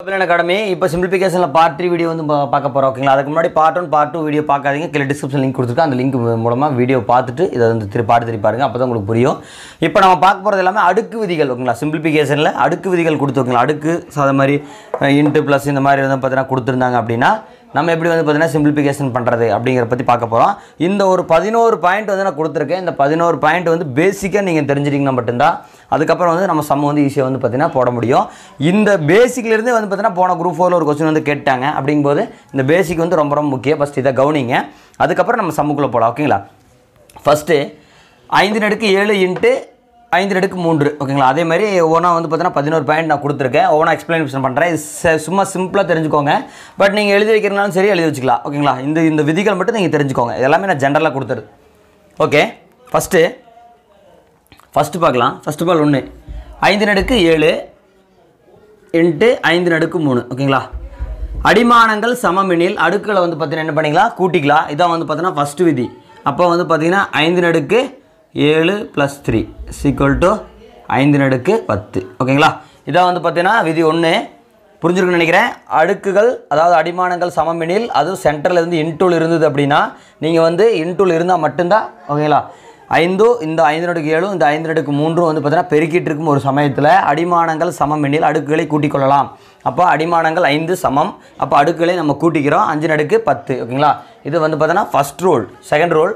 plan academy இப்போ சிம்பிளிஃபிகேஷனில் part three video வந்து பா- பார்க்க போகிறோம் ஓகேங்களா அதுக்கு முன்னாடி part one part two video பார்க்காதீங்க கீழே டிஸ்கிரிப்ஷன் லிங்க் கொடுத்துருக்கேன் அந்த லிங்க் மூலமாக வீடியோ பார்த்துட்டு இதை வந்து திரு பாட்டு திருப்பி பாருங்க அப்போ தான் உங்களுக்கு புரியும் இப்போ நம்ம பார்க்க போகிறது எல்லாமே அடுக்கு விதிகள் ஓகேங்களா சிம்பிளிஃபிகேஷனில் அடுக்கு விதிகள் கொடுத்து ஓகேங்களா அடுக்கு ஸோ அது மாதிரி இன்ட்டு ப்ளஸ் இந்த மாதிரி வந்து பார்த்தீங்கன்னா கொடுத்துருந்தாங்க அப்படின்னா நம்ம எப்படி வந்து பார்த்தீங்கன்னா சிம்பிளிஃபிகேஷன் பண்ணுறது அப்படிங்கிற பற்றி பார்க்க போகிறோம் இந்த ஒரு பதினோரு பாயிண்ட் வந்து நான் கொடுத்துருக்கேன் இந்த பதினோரு பாயிண்ட் வந்து பேசிக்காக நீங்கள் தெரிஞ்சிட்டிங்கன்னா மட்டும்தான் அதுக்கப்புறம் வந்து நம்ம சம்ம வந்து ஈஸியாக வந்து பார்த்தீங்கன்னா போட முடியும் இந்த பேசிக்லேருந்தே வந்து பார்த்தீங்கன்னா போன குரூப் ஃபோரில் ஒரு கொஸ்டின் வந்து கேட்டாங்க அப்படிங்கும்போது இந்த பேசிக் வந்து ரொம்ப ரொம்ப முக்கியம் ஃபஸ்ட் இதை கவனிங்க அதுக்கப்புறம் நம்ம சம்முக்குள்ளே போகலாம் ஓகேங்களா ஃபஸ்ட்டு ஐந்து நடுக்கு ஏழு இன்ட்டு ஐந்து நடுக்கு மூன்று ஓகேங்களா அதே மாதிரி ஒவ்வொன்றா வந்து பார்த்தீங்கன்னா பதினோரு பாயிண்ட் நான் கொடுத்துருக்கேன் ஒவ்வொன்றா எக்ஸ்பிளனேஷன் பண்ணுறேன் இது ச- சும்மா சிம்பிளாக தெரிஞ்சுக்கோங்க பட் நீங்கள் எழுதி வைக்கிறனாலும் சரி எழுதி வச்சுக்கலாம் ஓகேங்களா இந்த இந்த விதிகள் மட்டும் நீங்கள் தெரிஞ்சுக்கோங்க இது எல்லாமே நான் ஜென்ரலாக கொடுத்துருது ஓகே ஃபஸ்ட்டு ஃபஸ்ட்டு பார்க்கலாம் ஃபஸ்ட்டு பால் ஒன்று ஐந்து நடுக்கு ஏழு இன்ட்டு ஐந்து நடுக்கு மூணு ஓகேங்களா அடிமானங்கள் சமமெனில் அடுக்கில் வந்து பார்த்தீங்கன்னா என்ன பண்ணிக்கலாம் கூட்டிக்கலாம் இதான் வந்து பார்த்தீங்கன்னா ஃபஸ்ட்டு விதி அப்போ வந்து பார்த்தீங்கன்னா ஐந்து நடுக்கு ஏழு ப்ளஸ் த்ரீ சீக்குவல் டு ஐந்து நடுக்கு பத்து ஓகேங்களா இதான் வந்து பார்த்தீங்கன்னா விதி ஒன்று புரிஞ்சிருக்குன்னு நினைக்கிறேன் அடுக்குகள் அதாவது அடிமானங்கள் சமமெனில் அதுவும் சென்டரில் இருந்து இன்டூல் இருந்தது அப்படின்னா நீங்கள் வந்து இன்டூல் இருந்தால் மட்டும்தான் ஓகேங்களா ஐந்து இந்த ஐந்து நடுக்கு ஏழும் இந்த ஐந்து நடுக்கு மூன்றும் வந்து பார்த்தீங்கன்னா பெருக்கிட்டு இருக்கும் ஒரு சமயத்தில் அடிமானங்கள் சமம் எண்ணில் அடுக்குகளை கூட்டிக் கொள்ளலாம் அப்போ அடிமானங்கள் ஐந்து சமம் அப்போ அடுக்குகளை நம்ம கூட்டிக்கிறோம் அஞ்சு நடுக்கு பத்து ஓகேங்களா இது வந்து பார்த்தீங்கன்னா first rule second rule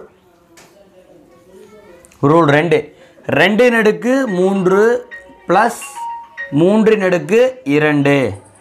rule ரெண்டு ரெண்டு நடுக்கு மூன்று ப்ளஸ் மூன்று நடுக்கு இரண்டு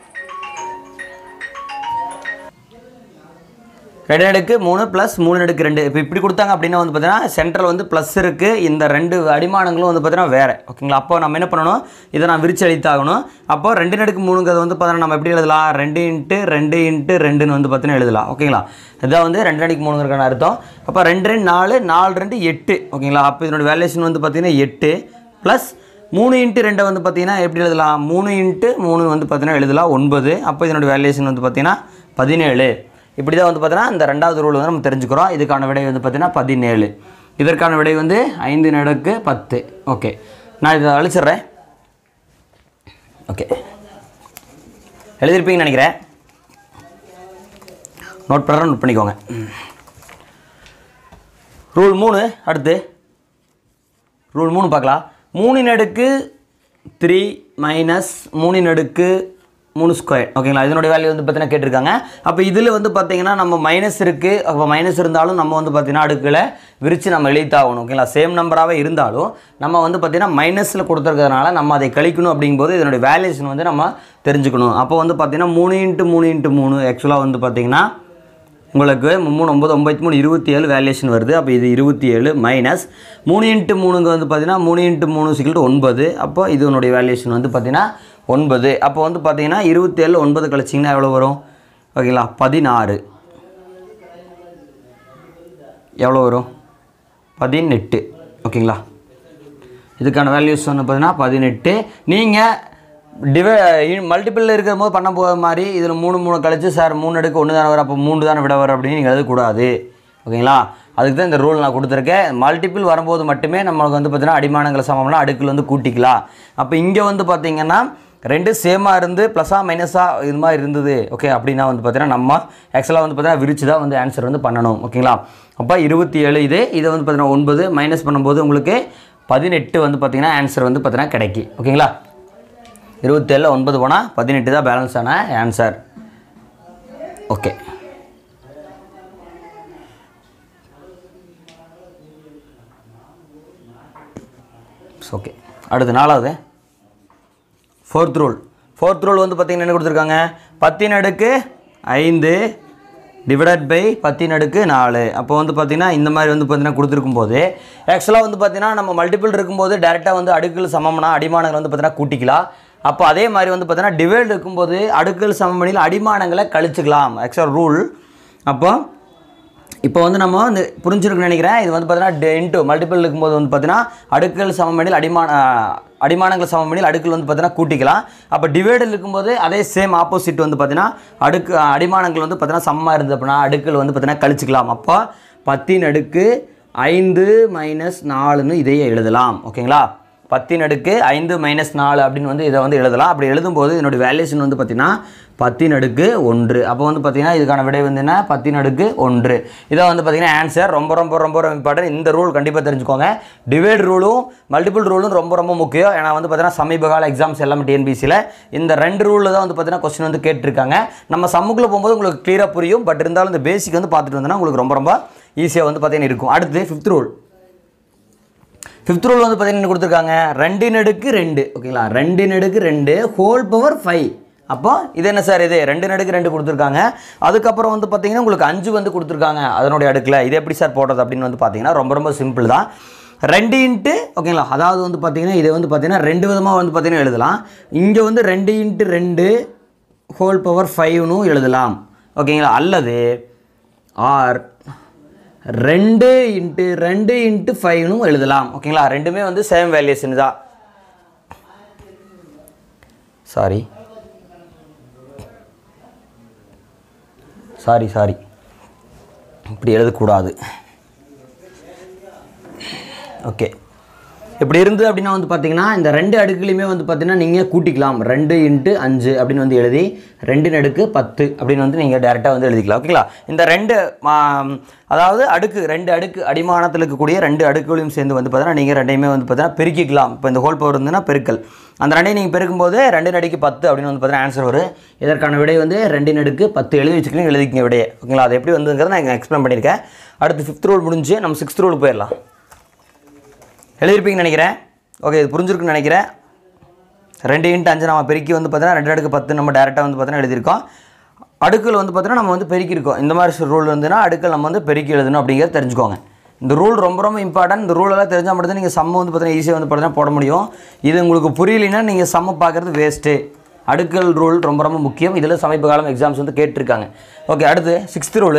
ரெண்டு நடுக்கு மூணு ப்ளஸ் மூணு நடுக்கு ரெண்டு இப்போ இப்படி கொடுத்தாங்க அப்படின்னா வந்து பார்த்தீங்கன்னா சென்ட்ரல் வந்து ப்ளஸ் இருக்குது இந்த ரெண்டு அடிமானங்களும் வந்து பார்த்தீங்கன்னா வேறு ஓகேங்களா அப்போ நம்ம என்ன பண்ணணும் இதை நான் விரிச்சு அளித்தாகணும் அப்போ ரெண்டு நடுக்கு மூணுங்கிறது வந்து பார்த்தீங்கன்னா நம்ம எப்படி எழுதலாம் ரெண்டு இன்ட்டு ரெண்டு இன்ட்டு ரெண்டுன்னு வந்து பார்த்தீங்கன்னா எழுதலாம் ஓகேங்களா இதான் வந்து ரெண்டு நடுக்கு மூணுங்கிறக்கான அர்த்தம் அப்போ ரெண்டு ரெண்டு நாலு நாலு ரெண்டு எட்டு ஓகேங்களா அப்போ இதனோட வேல்யூஷன் வந்து பார்த்தீங்கன்னா எட்டு ப்ளஸ் மூணு இன்ட்டு ரெண்டை வந்து பார்த்தீங்கன்னா எப்படி எழுதலாம் மூணு இன்ட்டு மூணு வந்து பார்த்தீங்கன்னா எழுதலாம் ஒன்பது அப்போ இதனோட வேல்யூஷன் வந்து பார்த்தீங்கன்னா பதினேழு இப்படி தான் வந்து பார்த்தீங்கன்னா இந்த ரெண்டாவது ரூல் வந்து நம்ம தெரிஞ்சுக்கிறோம் இதுக்கான விடை வந்து பார்த்தீங்கன்னா பதினேழு இதற்கான விடை வந்து ஐந்து நடுக்கு பத்து ஓகே நான் இதை அழிச்சிடுறேன் ஓகே எழுதியிருப்பீங்கன்னு நினைக்கிறேன் நோட் பண்ணுற நோட் பண்ணிக்கோங்க ரூல் மூணு அடுத்து ரூல் மூணு பார்க்கலாம் மூணின் அடுக்கு த்ரீ மைனஸ் மூணின் அடுக்கு மூணு ஸ்கொயர் ஓகேங்களா இதனுடைய வேல்யூ வந்து பார்த்தீங்கன்னா கேட்டிருக்காங்க அப்போ இதில் வந்து பார்த்தீங்கன்னா நம்ம மைனஸ் இருக்குது அப்போ மைனஸ் இருந்தாலும் நம்ம வந்து பார்த்தீங்கன்னா அடுக்கில் விரித்து நம்ம எழுத்தாகணும் ஓகேங்களா சேம் நம்பராகவே இருந்தாலும் நம்ம வந்து பார்த்தீங்கன்னா மைனஸில் கொடுத்துருக்கிறதுனால நம்ம அதை கழிக்கணும் அப்படிங்கும்போது இதனுடைய வேல்யூஷன் வந்து நம்ம தெரிஞ்சுக்கணும் அப்போ வந்து பார்த்தீங்கன்னா மூணு இன்ட்டு மூணு இன்ட்டு மூணு ஆக்சுவலாக வந்து பார்த்தீங்கன்னா உங்களுக்கு மூணு ஒம்பது ஒம்பத்தி மூணு இருபத்தி ஏழு வேல்யூஷன் வருது அப்போ இது இருபத்தி ஏழு மைனஸ் மூணு இன்ட்டு மூணுங்க வந்து பார்த்தீங்கன்னா மூணு இன்ட்டு மூணு சிக்கல் ஒன்பது அப்போ இதனுடைய வேல்யூஷன் வந்து பார்த்தீங்கன்னா ஒன்பது அப்போ வந்து பார்த்தீங்கன்னா இருபத்தேழு ஒன்பது கழிச்சிங்கன்னா எவ்வளோ வரும் ஓகேங்களா பதினாறு எவ்வளோ வரும் பதினெட்டு ஓகேங்களா இதுக்கான வேல்யூஸ் வந்து பார்த்தீங்கன்னா பதினெட்டு நீங்கள் டிவை மல்டிபிளில் இருக்கிற போது பண்ண போகிற மாதிரி இதில் மூணு மூணு கழிச்சு சார் மூணு அடுக்கு ஒன்று தானே வரும் அப்போ மூணு தானே விட வரும் அப்படின்னு நீங்கள் எழுதக்கூடாது ஓகேங்களா அதுக்கு தான் இந்த ரூல் நான் கொடுத்துருக்கேன் மல்டிபிள் வரும்போது மட்டுமே நம்மளுக்கு வந்து பார்த்தீங்கன்னா அடிமானங்களை சமம்னா அடுக்கில் வந்து கூட்டிக்கலாம் அப்போ இங்கே வந்து பார்த்தீங்கன்னா ரெண்டு சேமாக இருந்து ப்ளஸ்ஸாக மைனஸாக இது மாதிரி இருந்தது ஓகே அப்படின்னா வந்து பார்த்தீங்கன்னா நம்ம ஆக்சுவலாக வந்து பார்த்தீங்கன்னா விரிச்சு தான் வந்து ஆன்சர் வந்து பண்ணணும் ஓகேங்களா அப்போ இருபத்தி ஏழு இது இதை வந்து பார்த்தீங்கன்னா ஒன்பது மைனஸ் பண்ணும்போது உங்களுக்கு பதினெட்டு வந்து பார்த்தீங்கன்னா ஆன்சர் வந்து பார்த்தீங்கன்னா கிடைக்கும் ஓகேங்களா இருபத்தேழில் ஒன்பது போனால் பதினெட்டு தான் பேலன்ஸ் ஆன ஆன்சர் ஓகே ஓகே அடுத்து நாலாவது ஃபோர்த் ரூல் ஃபோர்த் ரூல் வந்து பார்த்தீங்கன்னா என்ன கொடுத்துருக்காங்க பத்தின் அடுக்கு ஐந்து டிவைடட் பை பத்தின் அடுக்கு நாலு அப்போ வந்து பார்த்தீங்கன்னா இந்த மாதிரி வந்து பார்த்தீங்கன்னா கொடுத்துருக்கும் போது ஆக்சுவலாக வந்து பார்த்தீங்கன்னா நம்ம மல்டிபிள் இருக்கும்போது டேரெக்டாக வந்து அடுக்குகள் சமம்னா அடிமானங்கள் வந்து பார்த்தீங்கன்னா கூட்டிக்கலாம் அப்போ அதே மாதிரி வந்து பார்த்தீங்கன்னா டிவைட் இருக்கும்போது அடுக்குகள் சமமணியில் அடிமானங்களை கழிச்சுக்கலாம் ஆக்சுவலாக ரூல் அப்போ இப்போ வந்து நம்ம வந்து புரிஞ்சிருக்குன்னு நினைக்கிறேன் இது வந்து பார்த்தீங்கன்னா இன்ட்டு மல்டிபிள் இருக்கும்போது வந்து பார்த்தீங்கன்னா அடுக்குகள் சமமணியில் அடிமான அஹ், அடிமானங்கள் சமமணியில் அடுக்குகள் வந்து பார்த்தீங்கன்னா கூட்டிக்கலாம் அப்போ டிவைடில் இருக்கும்போது அதே சேம் ஆப்போசிட் வந்து பார்த்தீங்கன்னா அடுக்கு அடிமானங்கள் வந்து பார்த்தீங்கன்னா சமமாக இருந்தது அப்படின்னா அடுக்குகள் வந்து பார்த்தீங்கன்னா கழிச்சுக்கலாம் அப்போ பத்தின் அடுக்கு ஐந்து மைனஸ் நாலுன்னு இதையே எழுதலாம் ஓகேங்களா பத்தின் அடுக்கு ஐந்து மைனஸ் நாலு அப்படின்னு வந்து இதை வந்து எழுதலாம் அப்படி எழுதும்போது இதனுடைய வேல்யூஷன் வந்து பார்த்தீங்கன்னா பத்தின் அடுக்கு ஒன்று அப்போ வந்து பார்த்தீங்கன்னா இதுக்கான விடை வந்து என்ன பத்தின் அடுக்கு ஒன்று இதை வந்து பார்த்தீங்கன்னா ஆன்சர் ரொம்ப ரொம்ப ரொம்ப ரொம்ப இம்பார்ட்டன்ட் இந்த ரூல் கண்டிப்பாக தெரிஞ்சுக்கோங்க டிவைட் ரூலும் மல்டிபிள் ரூலும் ரொம்ப ரொம்ப முக்கியம் ஏன்னா வந்து பார்த்தீங்கன்னா சமீப கால எக்ஸாம்ஸ் எல்லாமே டிஎன்பிசியில் இந்த ரெண்டு ரூலில் தான் வந்து பார்த்தீங்கன்னா கொஸ்டின் வந்து கேட்டிருக்காங்க நம்ம சம்முக்குள்ளே போகும்போது உங்களுக்கு கிளியராக புரியும் பட் இருந்தாலும் இந்த பேசிக் வந்து பார்த்துட்டு வந்தோன்னா உங்களுக்கு ரொம்ப ரொம்ப ஈஸியாக வந்து பார்த்தீங்கன்னா இருக்கும் அடுத்து ஃபிஃப்த் ரூல் ஃபிஃப்த் ரூல் வந்து பார்த்தீங்கன்னா என்ன கொடுத்துருக்காங்க ரெண்டு நடுக்கு ரெண்டு ஓகேங்களா ரெண்டு நடுக்கு ரெண்டு ஹோல் பவர் ஃபைவ் அப்போ இது என்ன சார் இது ரெண்டு நடுக்கு ரெண்டு கொடுத்துருக்காங்க அதுக்கப்புறம் வந்து பார்த்தீங்கன்னா உங்களுக்கு அஞ்சு வந்து கொடுத்துருக்காங்க அதனுடைய அடுக்கில் இது எப்படி சார் போடுறது அப்படின்னு வந்து பார்த்தீங்கன்னா ரொம்ப ரொம்ப சிம்பிள் தான் ரெண்டு இன்ட்டு ஓகேங்களா அதாவது வந்து பார்த்தீங்கன்னா இதை வந்து பார்த்தீங்கன்னா ரெண்டு விதமாக வந்து பார்த்தீங்கன்னா எழுதலாம் இங்கே வந்து ரெண்டு இன்ட்டு ரெண்டு ஹோல் பவர் ஃபைவ்னு எழுதலாம் ஓகேங்களா அல்லது ஆர் ரெண்டு இன்ட்டு ரெண்டு இன்ட்டு ஃபைவ்னும் எழுதலாம் ஓகேங்களா ரெண்டுமே வந்து சேம் வேல்யூஷன் தான் சாரி சாரி சாரி இப்படி எழுதக்கூடாது ஓகே இப்படி இருந்தது அப்படின்னா வந்து பார்த்தீங்கன்னா இந்த ரெண்டு அடுக்குலையுமே வந்து பார்த்தீங்கன்னா நீங்கள் கூட்டிக்கலாம் ரெண்டு இன்ட்டு அஞ்சு அப்படின்னு வந்து எழுதி ரெண்டு அடுக்கு பத்து அப்படின்னு வந்து நீங்கள் டேரெக்டாக வந்து எழுதிக்கலாம் ஓகேங்களா இந்த ரெண்டு ஆம், அதாவது அடுக்கு ரெண்டு அடுக்கு அடிமானத்தில் இருக்கக்கூடிய ரெண்டு அடுக்குகளையும் சேர்ந்து வந்து பார்த்தீங்கன்னா நீங்கள் ரெண்டையுமே வந்து பார்த்தீங்கன்னா பெருக்கிக்கலாம் இப்போ இந்த ஹோல் பவர் இருந்ததுன்னா பெருக்கல் அந்த ரெண்டையும் நீங்கள் பெருக்கும்போது ரெண்டு நடிக்கு பத்து அப்படின்னு வந்து பார்த்தீங்கன்னா ஆன்சர் வரும் இதற்கான விடை வந்து ரெண்டு நடுக்கு பத்து எழுதி வச்சுக்கலாம் எழுதிக்கங்க விடையை ஓகேங்களா அது எப்படி வந்ததுங்கிறத நான் எக்ஸ்பிளைன் பண்ணியிருக்கேன் அடுத்து ஃபிஃப்த் ரூல் முடிஞ்சு நம்ம சிக்ஸ்த் ரூலுக்கு போயிடலாம் எழுதியிருப்பீங்கன்னு நினைக்கிறேன் ஓகே இது புரிஞ்சிருக்குன்னு நினைக்கிறேன் ரெண்டு இன்ட்டு அஞ்சு நம்ம பெருக்கி வந்து பார்த்தீங்கன்னா ரெண்டு அடுக்கு பத்து நம்ம டேரெக்டாக வந்து பார்த்தீங்கன்னா எழுதியிருக்கோம் அடுக்கில் வந்து பார்த்தீங்கன்னா நம்ம வந்து பெருக்கியிருக்கோம் இந்த மாதிரி ரூல் வந்துன்னா அடுக்கில் நம்ம வந்து பெருக்கி எழுதணும் அப்படிங்கிறத தெரிஞ்சுக்கோங்க இந்த ரூல் ரொம்ப ரொம்ப இம்பார்ட்டன்ட் இந்த ரூலெல்லாம் தெரிஞ்சால் மட்டும் நீங்கள் சம்ம வந்து பார்த்தீங்கன்னா ஈஸியாக வந்து பார்த்தீங்கன்னா போட முடியும் இது உங்களுக்கு புரியலைன்னா நீங்கள் சம்ம பார்க்குறது வேஸ்ட்டு அடுக்கல் ரூல் ரொம்ப ரொம்ப முக்கியம் இதில் சமீப காலம் எக்ஸாம்ஸ் வந்து கேட்டிருக்காங்க ஓகே அடுத்து சிக்ஸ்த் ரூலு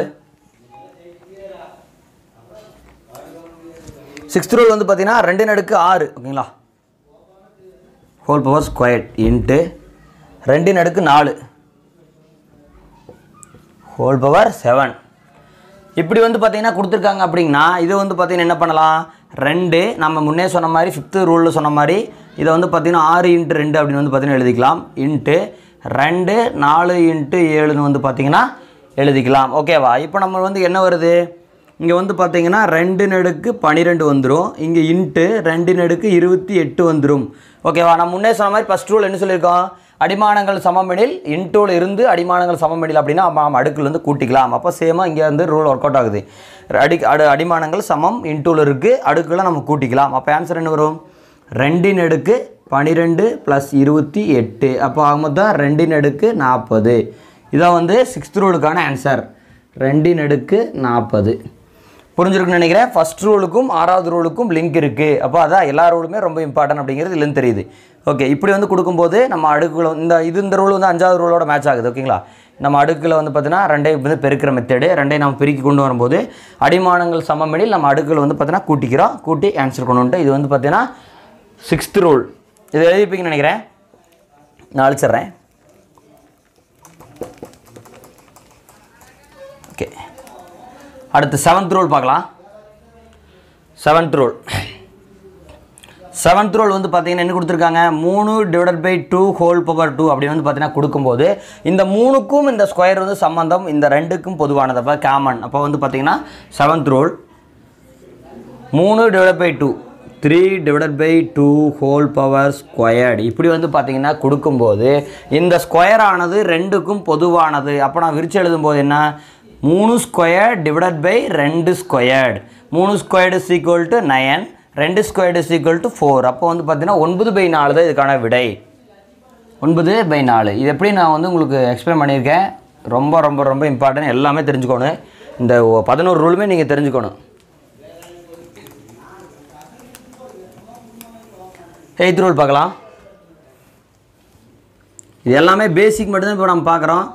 சிக்ஸ்த் ரூல் வந்து பார்த்தீங்கன்னா ரெண்டு நடுக்கு ஆறு ஓகேங்களா ஹோல் பவர் ஸ்கொயர்ட் இன்ட்டு ரெண்டு நடுக்கு நாலு ஹோல் பவர் செவன் இப்படி வந்து பார்த்தீங்கன்னா கொடுத்துருக்காங்க அப்படின்னா இது வந்து பார்த்தீங்கன்னா என்ன பண்ணலாம் ரெண்டு நம்ம முன்னே சொன்ன மாதிரி ஃபிஃப்த்து ரூலில் சொன்ன மாதிரி இதை வந்து பார்த்தீங்கன்னா ஆறு இன்ட்டு ரெண்டு அப்படின்னு வந்து பார்த்தீங்கன்னா எழுதிக்கலாம் இன்ட்டு ரெண்டு நாலு இன்ட்டு ஏழுன்னு வந்து பார்த்தீங்கன்னா எழுதிக்கலாம் ஓகேவா இப்போ நம்ம வந்து என்ன வருது இங்கே வந்து பார்த்தீங்கன்னா ரெண்டு நடுக்கு பன்னிரெண்டு வந்துடும் இங்கே இன்ட்டு ரெண்டு நடுக்கு இருபத்தி எட்டு வந்துடும் ஓகேவா நான் முன்னே சொன்ன மாதிரி ஃபஸ்ட் ரூல் என்ன சொல்லியிருக்கோம் அடிமானங்கள் சமமெனில் இன்டூல இருந்து அடிமானங்கள் சமமெனில் அப்படின்னா நம்ம அடுக்குல இருந்து கூட்டிக்கலாம் அப்போ சேமாக இங்கே வந்து ரூல் ஒர்க் அவுட் ஆகுது அடி அடு அடிமானங்கள் சமம் இன்டூல இருக்குது அடுக்குல நம்ம கூட்டிக்கலாம் அப்போ ஆன்சர் என்ன வரும் ரெண்டின் அடுக்கு பன்னிரெண்டு ப்ளஸ் இருபத்தி எட்டு அப்போ ஆக மொத்தம் ரெண்டின் அடுக்கு நாற்பது இதான் வந்து சிக்ஸ்த் ரூலுக்கான ஆன்சர் ரெண்டின் அடுக்கு நாற்பது புரிஞ்சிருக்குன்னு நினைக்கிறேன் ஃபர்ஸ்ட் ரூலுக்கும் ஆறாவது ரூலுக்கும் லிங்க் இருக்குது அப்போ அதான் எல்லா ரூலுமே ரொம்ப இம்பார்ட்டன்ட் அப்படிங்கிறது இதுலேருந்து தெரியுது ஓகே இப்படி வந்து கொடுக்கும்போது நம்ம அடுக்குல இந்த இது இந்த ரூல் வந்து அஞ்சாவது ரூலோட மேட்ச் ஆகுது ஓகேங்களா நம்ம அடுக்கில் வந்து பார்த்தீங்கன்னா ரெண்டையும் வந்து பெருக்கிற மெத்தடு ரெண்டையும் நம்ம பெருக்கி கொண்டு வரும்போது அடிமானங்கள் சமமெனில் நம்ம அடுக்கில் வந்து பார்த்தீங்கன்னா கூட்டிக்கிறோம் கூட்டி ஆன்சர் கொண்டு வந்துட்டு இது வந்து பார்த்தீங்கன்னா சிக்ஸ்த் ரூல் இது எழுதிப்பீங்கன்னு நினைக்கிறேன் நான் அழிச்சிட்றேன் ஓகே அடுத்து செவன்த் ரூல் பார்க்கலாம் செவன்த் ரூல் செவன்த் ரூல் வந்து பார்த்தீங்கன்னா என்ன கொடுத்துருக்காங்க மூணு divided by two whole power two அப்படின்னு வந்து பார்த்தீங்கன்னா கொடுக்கும்போது இந்த மூணுக்கும் இந்த ஸ்கொயர் வந்து சம்பந்தம் இந்த ரெண்டுக்கும் பொதுவானது அப்போ காமன் அப்போ வந்து பார்த்தீங்கன்னா செவன்த் ரூல் மூணு divide by two three divided by two whole power squared இப்படி வந்து பார்த்தீங்கன்னா கொடுக்கும்போது இந்த ஸ்கொயர் ஆனது ரெண்டுக்கும் பொதுவானது அப்போ நான் விரிச்சு எழுதும்போது என்ன மூணு ஸ்கொயர் டிவைடட் பை ரெண்டு ஸ்கொயர்டு மூணு squared is equal to nine ரெண்டு squared is equal to four அப்போ வந்து பார்த்தீங்கன்னா ஒன்பது பை நாலு தான் இதுக்கான விடை ஒன்பது பை நாலு இது எப்படி நான் வந்து உங்களுக்கு எக்ஸ்பிளைன் பண்ணியிருக்கேன் ரொம்ப ரொம்ப ரொம்ப இம்பார்ட்டன்ட் எல்லாமே தெரிஞ்சுக்கணும் இந்த பதினோரு ரூலுமே நீங்கள் தெரிஞ்சுக்கணும் எயித் ரூல் பார்க்கலாம் இது எல்லாமே பேசிக் மட்டும்தான் இப்போ நம்ம பார்க்குறோம்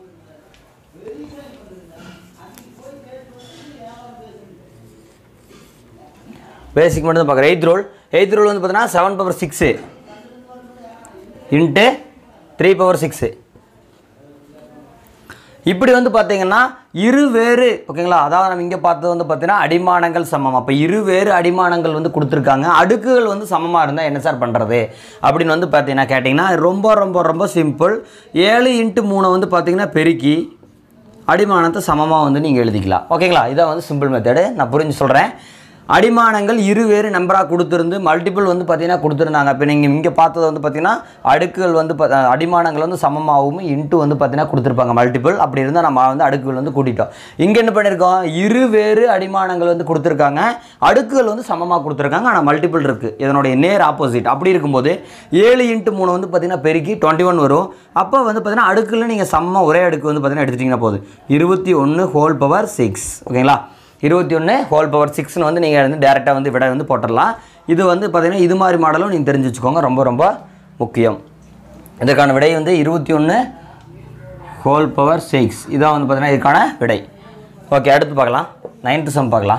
பேசிக் மட்டும் தான் பார்க்குறேன் எயித் ரூல் எயித் ரூல் வந்து பார்த்தீங்கன்னா seven power six into three power six இப்படி வந்து பார்த்தீங்கன்னா இரு வேறு ஓகேங்களா அதாவது நம்ம இங்கே பார்த்தது வந்து பார்த்தீங்கன்னா அடிமானங்கள் சமம் அப்போ இரு வேறு அடிமானங்கள் வந்து கொடுத்துருக்காங்க அடுக்குகள் வந்து சமமாக இருந்தால் என்ன சார் பண்ணுறது அப்படின்னு வந்து பார்த்தீங்கன்னா கேட்டிங்கன்னா ரொம்ப ரொம்ப ரொம்ப சிம்பிள் ஏழு இன்ட்டு மூணை வந்து பார்த்தீங்கன்னா பெருக்கி அடிமானத்தை சமமாக வந்து நீங்கள் எழுதிக்கலாம் ஓகேங்களா இதான் வந்து சிம்பிள் மெத்தடு நான் புரிஞ்சு சொல்கிறேன் அடிமானங்கள் இருவேறு நம்பராக கொடுத்துருந்து மல்டிபிள் வந்து பார்த்தீங்கன்னா கொடுத்துருந்தாங்க இப்போ நீங்கள் இங்கே பார்த்தது வந்து பார்த்தீங்கன்னா அடுக்குகள் வந்து பா- அடிமானங்கள் வந்து சமமாகவும் இன்ட்டு வந்து பார்த்தீங்கன்னா கொடுத்துருப்பாங்க மல்டிபிள் அப்படி இருந்தால் நம்ம வந்து அடுக்குகள் வந்து கூட்டிட்டோம் இங்கே என்ன பண்ணியிருக்கோம் இருவேறு அடிமானங்கள் வந்து கொடுத்துருக்காங்க அடுக்குகள் வந்து சமமாக கொடுத்துருக்காங்க ஆனால் மல்டிபிள் இருக்குது இதனுடைய நேர் ஆப்போசிட் அப்படி இருக்கும்போது ஏழு இன்ட்டு மூணு வந்து பார்த்தீங்கன்னா பெருக்கி டுவெண்ட்டி ஒன் வரும் அப்போ வந்து பார்த்தீங்கன்னா அடுக்குல நீங்கள் சமமாக ஒரே அடுக்கு வந்து பார்த்தீங்கன்னா எடுத்துட்டிங்கன்னா போதும் இருபத்தி ஒன்று ஹோல் பவர் சிக்ஸ் ஓகேங்களா இருபத்தி ஒன்று ஹோல் பவர் சிக்ஸ்னு வந்து நீங்கள் வந்து டேரெக்டாக வந்து விட வந்து போட்டுடலாம் இது வந்து பார்த்தீங்கன்னா இது மாதிரி மாடலும் நீங்கள் தெரிஞ்சு வச்சுக்கோங்க ரொம்ப ரொம்ப முக்கியம் இதற்கான விடை வந்து இருபத்தி ஒன்று ஹோல் பவர் சிக்ஸ் இதான் வந்து பார்த்தீங்கன்னா இதுக்கான விடை ஓகே அடுத்து பார்க்கலாம் நைன்த்து சம் பார்க்கலாம்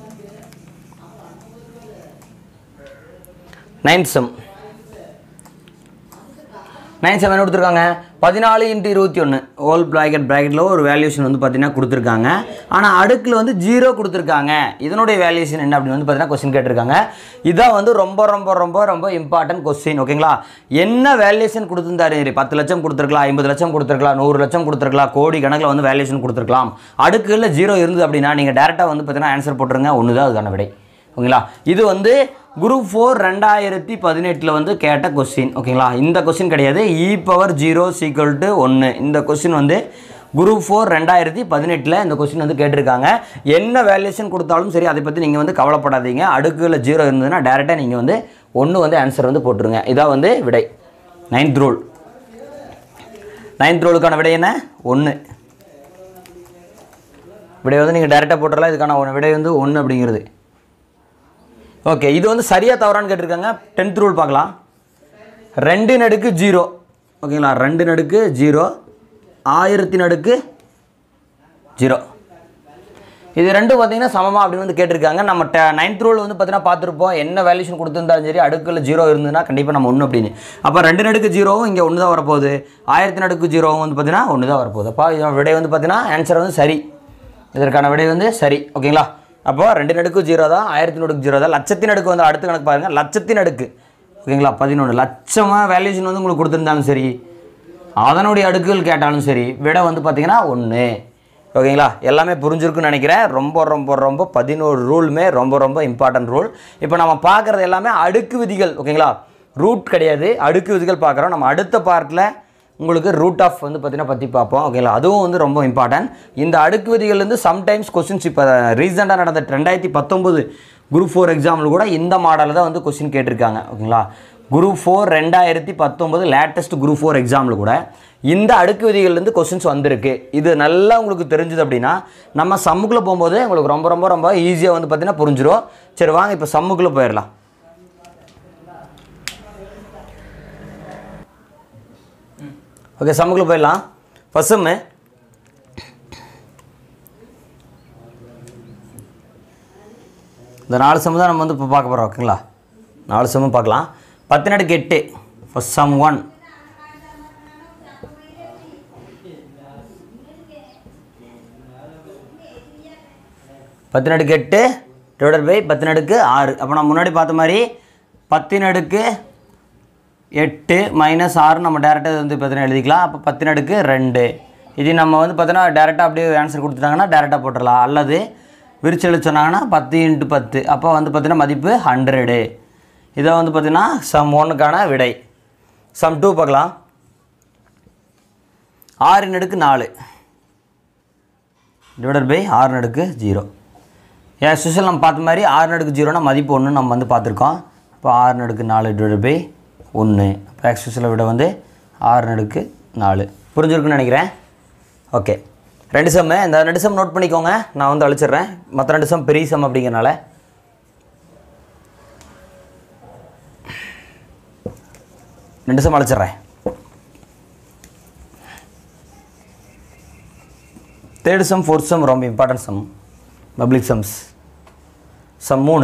நைன்த் சம் நைன் செவன் கொடுத்துருக்காங்க பதினாலு இன்ட்டு இருபத்தி ஒன்று ஹோல் ப்ராக்கெட் ப்ராக்கெட்டில் ஒரு வேல்யூஷன் வந்து பார்த்தீங்கன்னா கொடுத்துருக்காங்க ஆனால் அடுக்கில் வந்து ஜீரோ கொடுத்துருக்காங்க இதனுடைய வேல்யூஷன் என்ன அப்படின்னு வந்து பார்த்தீங்கன்னா கொஸ்டின் கேட்டிருக்காங்க இதான் வந்து ரொம்ப ரொம்ப ரொம்ப ரொம்ப இம்பார்ட்டன்ட் கொஸ்டின் ஓகேங்களா என்ன வேல்யூஷன் கொடுத்துருந்தாரு சரி பத்து லட்சம் கொடுத்துருக்கலாம் ஐம்பது லட்சம் கொடுத்துருக்கலாம் நூறு லட்சம் கொடுத்துருக்கலாம் கோடி கணக்கில் வந்து வேல்யூஷன் கொடுத்துருக்கலாம் அடுக்குகளில் ஜீரோ இருந்தது அப்படின்னா நீங்கள் டேரெக்டாக வந்து பார்த்தீங்கன்னா ஆன்சர் போட்டுருங்க ஒன்று தான் அதுக்கான விடை ஓகேங்களா இது வந்து குரூப் ஃபோர் ரெண்டாயிரத்தி பதினெட்டில் வந்து கேட்ட கொஸ்டின் ஓகேங்களா இந்த கொஸ்டின் கிடையாது e power zero is equal to ஒன்று இந்த கொஸ்டின் வந்து குரூப் ஃபோர் ரெண்டாயிரத்தி பதினெட்டில் இந்த கொஸ்டின் வந்து கேட்டிருக்காங்க என்ன வேல்யூஷன் கொடுத்தாலும் சரி அதை பற்றி நீங்கள் வந்து கவலைப்படாதீங்க அடுக்குகளில் ஜீரோ இருந்ததுன்னா டேரெக்டாக நீங்கள் வந்து ஒன்று வந்து ஆன்சர் வந்து போட்டுருங்க இதான் வந்து விடை நைன்த் ரூல் நைன்த் ரூலுக்கான விடை என்ன ஒன்று விடை வந்து நீங்கள் டேரெக்டாக போட்டுடலாம் இதுக்கான ஒன்று விடை வந்து ஒன்று அப்படிங்கிறது ஓகே இது வந்து சரியா தவறான்னு கேட்டிருக்காங்க டென்த் ரூல் பார்க்கலாம் ரெண்டு நடுக்கு ஜீரோ ஓகேங்களா ரெண்டு நடுக்கு ஜீரோ ஆயிரத்தி நடுக்கு ஜீரோ இது ரெண்டும் பார்த்தீங்கன்னா சமமா அப்படின்னு வந்து கேட்டிருக்காங்க நம்ம ட நைன்த் ரூல் வந்து பார்த்தீங்கன்னா பார்த்துருப்போம் என்ன வேல்யூஷன் கொடுத்துருந்தாலும் சரி அடுக்கில் ஜீரோ இருந்ததுன்னா கண்டிப்பாக நம்ம ஒன்று அப்படின்னு அப்போ ரெண்டு நடுக்கு ஜீரோவும் இங்கே ஒன்று தான் வரப்போகுது ஆயிரத்தி நடுக்கு ஜீரோவும் வந்து பார்த்தீங்கன்னா ஒன்று தான் வரப்போகுது அப்போ இதோட விடை வந்து பார்த்தீங்கன்னா ஆன்சர் வந்து சரி இதற்கான விடை வந்து சரி ஓகேங்களா அப்போ ரெண்டு நடுக்கு ஜீரோ தான் ஆயிரத்தி நடுக்கு ஜீரோ தான் லட்சத்தின் அடுக்கு வந்து அடுத்த கணக்கு பாருங்கள் லட்சத்தின் அடுக்கு ஓகேங்களா பதினொன்று லட்சமாக வேல்யூஷன் வந்து உங்களுக்கு கொடுத்துருந்தாலும் சரி அதனுடைய அடுக்குகள் கேட்டாலும் சரி விடை வந்து பார்த்தீங்கன்னா ஒன்று ஓகேங்களா எல்லாமே புரிஞ்சிருக்குன்னு நினைக்கிறேன் ரொம்ப ரொம்ப ரொம்ப பதினோரு ரூலுமே ரொம்ப ரொம்ப இம்பார்ட்டன்ட் ரூல் இப்போ நம்ம பார்க்குறது எல்லாமே அடுக்கு விதிகள் ஓகேங்களா ரூட் கிடையாது அடுக்கு விதிகள் பார்க்குறோம் நம்ம அடுத்த பார்ட்டில் உங்களுக்கு ரூட் ஆஃப் வந்து பார்த்தீங்கன்னா பற்றி பார்ப்போம் ஓகேங்களா அதுவும் வந்து ரொம்ப இம்பார்ட்டன்ட் இந்த அடுக்கு விதிகள்லேருந்து சம்டைம்ஸ் கொஸ்டின்ஸ் இப்போ ரீசெண்டாக நடந்த ரெண்டாயிரத்தி பத்தொம்போது குரூப் ஃபோர் எக்ஸாமில் கூட இந்த மாடலில் தான் வந்து கொஸ்டின் கேட்டிருக்காங்க ஓகேங்களா குரூப் ஃபோர் ரெண்டாயிரத்தி பத்தொம்போது லேட்டஸ்ட் குரூப் ஃபோர் எக்ஸாமில் கூட இந்த அடுக்கு விதிகள்லேருந்து கொஸ்டின்ஸ் வந்திருக்கு இது நல்லா உங்களுக்கு தெரிஞ்சுது அப்படின்னா நம்ம சம்முக்குள்ளே போகும்போது உங்களுக்கு ரொம்ப ரொம்ப ரொம்ப ஈஸியாக வந்து பார்த்தீங்கன்னா புரிஞ்சிடும் சரி வாங்க இப்போ சம்முக்குள்ளே போயிடலாம் ஓகே சம்முக்குள்ளே போயிடலாம் ஃபஸ்ட் சம்மு இந்த நாலு சம்மு தான் நம்ம வந்து இப்போ பார்க்க போகிறோம் ஓகேங்களா நாலு சம்மு பார்க்கலாம் பத்து நடுக்கு எட்டு ஃபஸ்ட் சம் ஒன் பத்து நடுக்கு எட்டு டிவைடட் பை பத்து நடுக்கு ஆறு அப்போ நான் முன்னாடி பார்த்த மாதிரி பத்து நடுக்கு எட்டு மைனஸ் ஆறு நம்ம டேரெக்டாக வந்து பார்த்தீங்கன்னா எழுதிக்கலாம் அப்போ பத்து நடுக்கு ரெண்டு இது நம்ம வந்து பார்த்தீங்கன்னா டேரெக்டாக அப்படியே ஆன்சர் கொடுத்துட்டாங்கன்னா டேரெக்டாக போட்டுடலாம் அல்லது விரிச்சு எழுத சொன்னாங்கன்னா பத்து இன்ட்டு பத்து அப்போ வந்து பார்த்தீங்கன்னா மதிப்பு ஹண்ட்ரடு இதை வந்து பார்த்தீங்கன்னா சம் ஒன்றுக்கான விடை சம் டூ பார்க்கலாம் ஆறு நடுக்கு நாலு டிவைடட் பை ஆறு நடுக்கு ஜீரோ ஏன் சுஷல் நம்ம பார்த்த மாதிரி ஆறு நடுக்கு ஜீரோனா மதிப்பு ஒன்று நம்ம வந்து பார்த்துருக்கோம் இப்போ ஆறு நடுக்கு நாலு டிவைடட் பை ஒன்று இப்போ எக்ஸஸில் விட வந்து ஆறு நடுக்கு நாலு புரிஞ்சிருக்குன்னு நினைக்கிறேன் ஓகே ரெண்டு சம்மு இந்த ரெண்டு சம் நோட் பண்ணிக்கோங்க நான் வந்து அழிச்சிடுறேன் மற்ற ரெண்டு சம் பெரிய சம் அப்படிங்கிறனால ரெண்டு சம் அழிச்சிடுறேன் தேர்ட் சம் ஃபோர்த் சம் ரொம்ப important sum public sums sum மூணு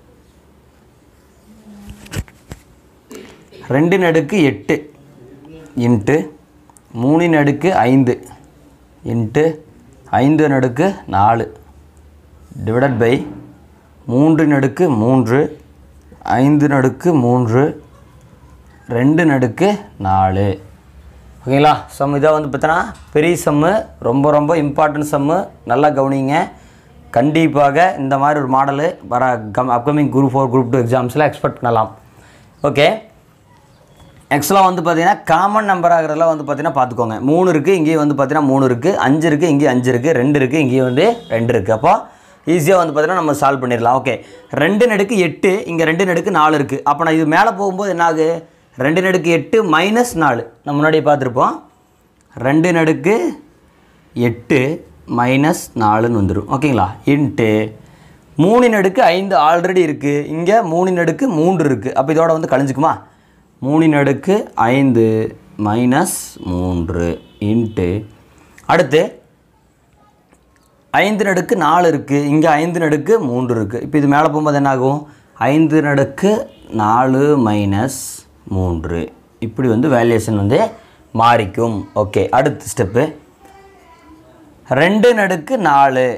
ரெண்டு நடுக்கு எட்டு இன்ட்டு மூணின் அடுக்கு ஐந்து இன்ட்டு ஐந்து நடுக்கு நாலு டிவைடட் பை மூன்று நடுக்கு மூன்று ஐந்து நடுக்கு மூன்று ரெண்டு நடுக்கு நாலு ஓகேங்களா சம் இதை வந்து பார்த்தோன்னா பெரிய சம்மு ரொம்ப ரொம்ப இம்பார்ட்டன்ட் சம்மு நல்லா கவனிங்க கண்டிப்பாக இந்த மாதிரி ஒரு மாடலு வர come upcoming group four group two எக்ஸாம்ஸில் எக்ஸ்பெக்ட் பண்ணலாம் ஓகே ஆக்சுவலாக வந்து பார்த்தீங்கன்னா காமன் நம்பர் ஆகிறதுலாம் வந்து பார்த்தீங்கன்னா பார்த்துக்கோங்க மூணு இருக்குது இங்கேயும் வந்து பார்த்தீங்கன்னா மூணு இருக்குது அஞ்சு இருக்குது இங்கேயும் அஞ்சு இருக்குது ரெண்டு இருக்குது இங்கேயும் வந்து ரெண்டு இருக்குது அப்போ ஈஸியாக வந்து பார்த்தீங்கன்னா நம்ம சால்வ் பண்ணிடலாம் ஓகே ரெண்டு நடுக்கு எட்டு இங்கே ரெண்டு நடுக்கு நாலு இருக்குது அப்போ நான் இது மேலே போகும்போது என்ன ஆகு ரெண்டு நடுக்கு எட்டு மைனஸ் நாலு நம்ம முன்னாடியே பார்த்துருப்போம் ரெண்டு நடுக்கு எட்டு மைனஸ் நாலுன்னு வந்துடும் ஓகேங்களா இன்ட்டு மூணு நடுக்கு ஐந்து ஆல்ரெடி இருக்குது இங்கே மூணு நடுக்கு மூன்று இருக்குது அப்போ இதோட வந்து கழிஞ்சுக்குமா மூணு நடுக்கு ஐந்து மைனஸ் மூன்று இன்ட்டு அடுத்து ஐந்து நடுக்கு நாலு இருக்குது இங்கே ஐந்து நடுக்கு மூன்று இருக்குது இப்போ இது மேலே போகும்போது என்ன ஆகும் ஐந்து நடுக்கு நாலு மைனஸ் மூன்று இப்படி வந்து வேல்யூஷன் வந்து மாறிக்கும் ஓகே அடுத்த ஸ்டெப்பு ரெண்டு நடுக்கு நாலு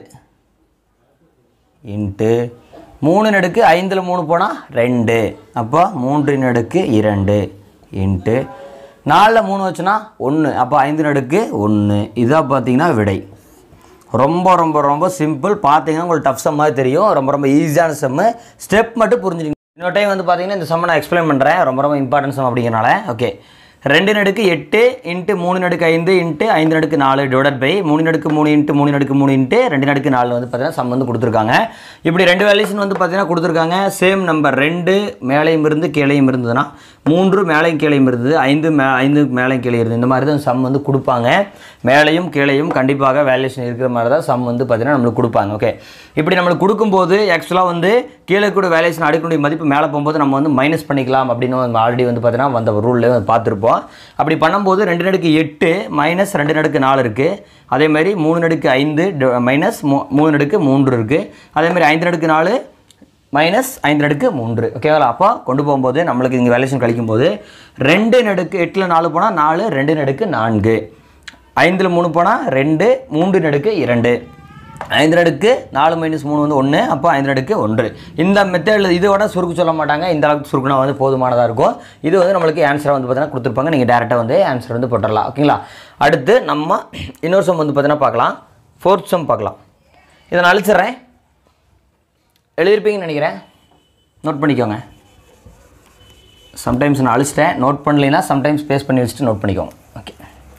இன்ட்டு மூணு நடுக்கு ஐந்தில் மூணு போனால் ரெண்டு அப்போ மூன்று நடுக்கு இரண்டு இன்ட்டு நாலில் மூணு வச்சுனா ஒன்று அப்போ ஐந்து நடுக்கு ஒன்று இதாக பார்த்தீங்கன்னா விடை ரொம்ப ரொம்ப ரொம்ப சிம்பிள் பார்த்தீங்கன்னா உங்களுக்கு டஃப் சம் மாதிரி தெரியும் ரொம்ப ரொம்ப ஈஸியான சம்மு ஸ்டெப் மட்டும் புரிஞ்சுங்க இன்னொரு டைம் வந்து பார்த்தீங்கன்னா இந்த சம்மை நான் எக்ஸ்பிளைன் பண்ணுறேன் ரொம்ப ரொம்ப இம்பார்ட்டன்ட் சம் அப்படிங்கிறனால ஓகே ரெண்டு நடுக்கு எட்டு இன்ட்டு மூணு நடுக்கு ஐந்து இன்ட்டு ஐந்து நடுக்கு நாலு டிவைடட் பை மூணு நடுக்கு மூணு இன்ட்டு மூணு நடுக்கு மூணு இன்ட்டு ரெண்டு நடுக்கு நாலு வந்து பார்த்தீங்கன்னா சம் வந்து கொடுத்துருக்காங்க இப்படி ரெண்டு வேல்யூஷன் வந்து பார்த்தீங்கன்னா கொடுத்துருக்காங்க சேம் நம்பர் ரெண்டு மேலையும் இருந்து கீழையும் இருந்ததுன்னா மூன்று மேலையும் கீழையும் இருந்தது ஐந்து மே ஐந்து மேலையும் கீழே இருந்தது இந்த மாதிரி தான் சம் வந்து கொடுப்பாங்க மேலையும் கீழையும் கண்டிப்பாக வேல்யூஷன் இருக்கிற மாதிரி தான் சம் வந்து பார்த்தீங்கன்னா நம்மளுக்கு கொடுப்பாங்க ஓகே இப்படி நம்மளுக்கு கொடுக்கும்போது ஆக்சுவலாக வந்து கீழே கூட வேல்யூஷன் அடுக்கக்கூடிய மதிப்பு மேலே போகும்போது நம்ம வந்து மைனஸ் பண்ணிக்கலாம் அப்படின்னு நம்ம ஆல்ரெடி வந்து பார்த்தீங்கன்னா வந்த ரூல்லே பார்த்துருப்போம் அப்படி பண்ணும்போது ரெண்டு நடுக்கு எட்டு மைனஸ் ரெண்டு நடுக்கு நாலு இருக்குது அதே மாதிரி மூணு நடுக்கு ஐந்து மைனஸ் மூணு நடுக்கு மூன்று இருக்குது அதே மாதிரி ஐந்து நடுக்கு நாலு மைனஸ் ஐந்து நடுக்கு மூன்று ஓகேங்களா அப்போ கொண்டு போகும்போது நம்மளுக்கு இங்கே வேல்யூஷன் கழிக்கும்போது ரெண்டு நடுக்கு எட்டில் நாலு போனால் நாலு ரெண்டு நடுக்கு நான்கு ஐந்தில் மூணு போனால் ரெண்டு மூன்று நடுக்கு இரண்டு ஐந்து நடுக்கு நாலு மைனஸ் மூணு வந்து ஒன்று அப்போ ஐந்து நடுக்கு ஒன்று இந்த மெத்தடில் இதோட சுருக்கு சொல்ல மாட்டாங்க இந்த அளவுக்கு சுருக்குனா வந்து போதுமானதாக இருக்கும் இது வந்து நம்மளுக்கு ஆன்சரை வந்து பார்த்தீங்கன்னா கொடுத்துருப்பாங்க நீங்கள் டேரெக்டாக வந்து ஆன்சர் வந்து போட்டுடலாம் ஓகேங்களா அடுத்து நம்ம இன்னொரு சம் வந்து பார்த்தீங்கன்னா பார்க்கலாம் ஃபோர்த் சம் பார்க்கலாம் இதை நான் அழிச்சிட்றேன் எழுதியிருப்பீங்கன்னு நினைக்கிறேன் நோட் பண்ணிக்கோங்க சம்டைம்ஸ் நான் அழிச்சிட்டேன் நோட் பண்ணலைன்னா சம்டைம்ஸ் பேஸ் பண்ணி வச்சுட்டு நோட் பண்ணிக்கோங்க ஓகே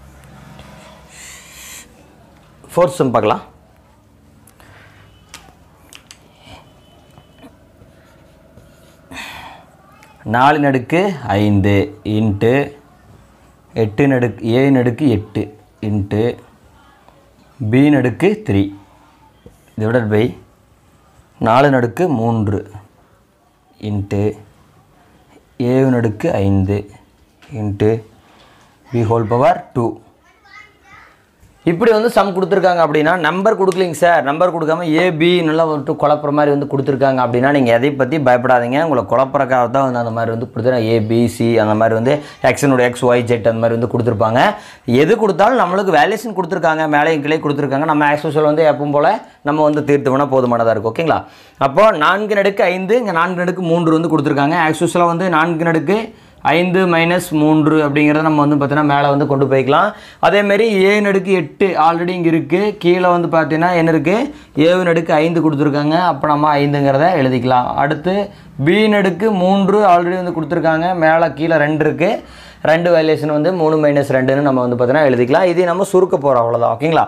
ஃபோர்த் சம் பார்க்கலாம் நாலு நடுக்கு ஐந்து இன்ட்டு எட்டு நடுக்கு ஏ நடுக்கு எட்டு இன்ட்டு பி நடுக்கு த்ரீ டிவைடட் பை நாலு நடுக்கு மூன்று இன்ட்டு ஏழு நடுக்கு ஐந்து into B whole power two இப்படி வந்து சம் கொடுத்துருக்காங்க அப்படின்னா நம்பர் கொடுக்கலிங்க சார் நம்பர் கொடுக்காம ஏபி நல்லா வந்துட்டு குழப்புற மாதிரி வந்து கொடுத்துருக்காங்க அப்படின்னா நீங்கள் எதை பற்றி பயப்படாதீங்க உங்களை குழப்பறக்காக தான் வந்து அந்த மாதிரி வந்து கொடுத்துருக்காங்க ஏபிசி அந்த மாதிரி வந்து எக்ஸனோட எக்ஸ் ஒய் ஜெட் அந்த மாதிரி வந்து கொடுத்துருப்பாங்க எது கொடுத்தாலும் நம்மளுக்கு வேல்யூஷன் கொடுத்துருக்காங்க மேலேயும் கிளை கொடுத்துருக்காங்க நம்ம ஆக்சுவல் வந்து எப்பவும் போல் நம்ம வந்து தீர்த்துவோம்னா போதுமானதாக இருக்கும் ஓகேங்களா அப்போ நான்கு நடுக்கு ஐந்து இங்கே நான்கு நடுக்கு மூன்று வந்து கொடுத்துருக்காங்க ஆக்சுவலாக வந்து நான்கு நடுக்கு ஐந்து மைனஸ் மூன்று அப்படிங்கிறத நம்ம வந்து பார்த்தீங்கன்னா மேலே வந்து கொண்டு போய்க்கலாம் அதேமாரி ஏ நடுக்கு எட்டு ஆல்ரெடி இங்கே இருக்குது கீழே வந்து பார்த்தீங்கன்னா என்ன இருக்குது ஏழு நடுக்கு ஐந்து கொடுத்துருக்காங்க அப்போ நம்ம ஐந்துங்கிறத எழுதிக்கலாம் அடுத்து பி நடுக்கு மூன்று ஆல்ரெடி வந்து கொடுத்துருக்காங்க மேலே கீழே ரெண்டு இருக்குது ரெண்டு வேல்யூஷன் வந்து மூணு மைனஸ் ரெண்டுன்னு நம்ம வந்து பார்த்தீங்கன்னா எழுதிக்கலாம் இதை நம்ம சுருக்க போகிறோம் அவ்வளோதான் ஓகேங்களா